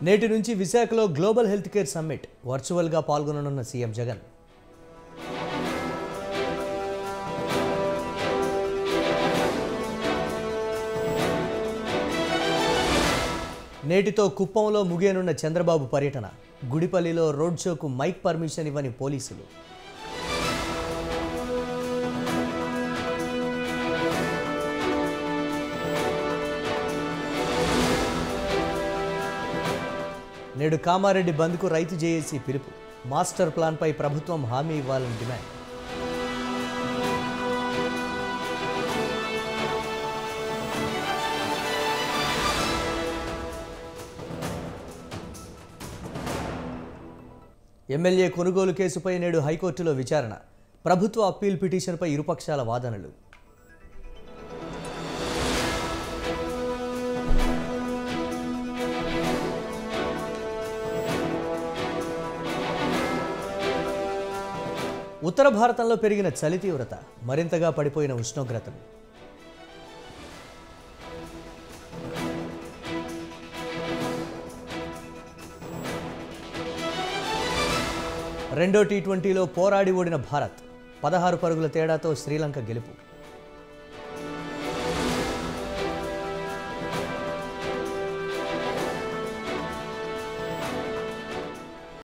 నేటి నుంచి విశాఖలో గ్లోబల్ హెల్త్ కేర్ సమ్మిట్ వర్చువల్గా పాల్గొననున్న సీఎం జగన్ నేటితో కుప్పంలో ముగియనున్న చంద్రబాబు పర్యటన గుడిపల్లిలో రోడ్ షోకు మైక్ పర్మిషన్ ఇవ్వని పోలీసులు నేడు కామారెడ్డి బంద్కు రైతు జేఏసీ పిలుపు మాస్టర్ ప్లాన్పై ప్రభుత్వం హామీ ఇవ్వాలని డిమాండ్ ఎమ్మెల్యే కొనుగోలు కేసుపై నేడు హైకోర్టులో విచారణ ప్రభుత్వ అప్పీల్ పిటిషన్పై ఇరుపక్షాల వాదనలు ఉత్తర భారతంలో పెరిగిన చలి తీవ్రత మరింతగా పడిపోయిన ఉష్ణోగ్రతలు రెండో టీ ట్వంటీలో పోరాడి ఓడిన భారత్ పదహారు పరుగుల తేడాతో శ్రీలంక గెలుపు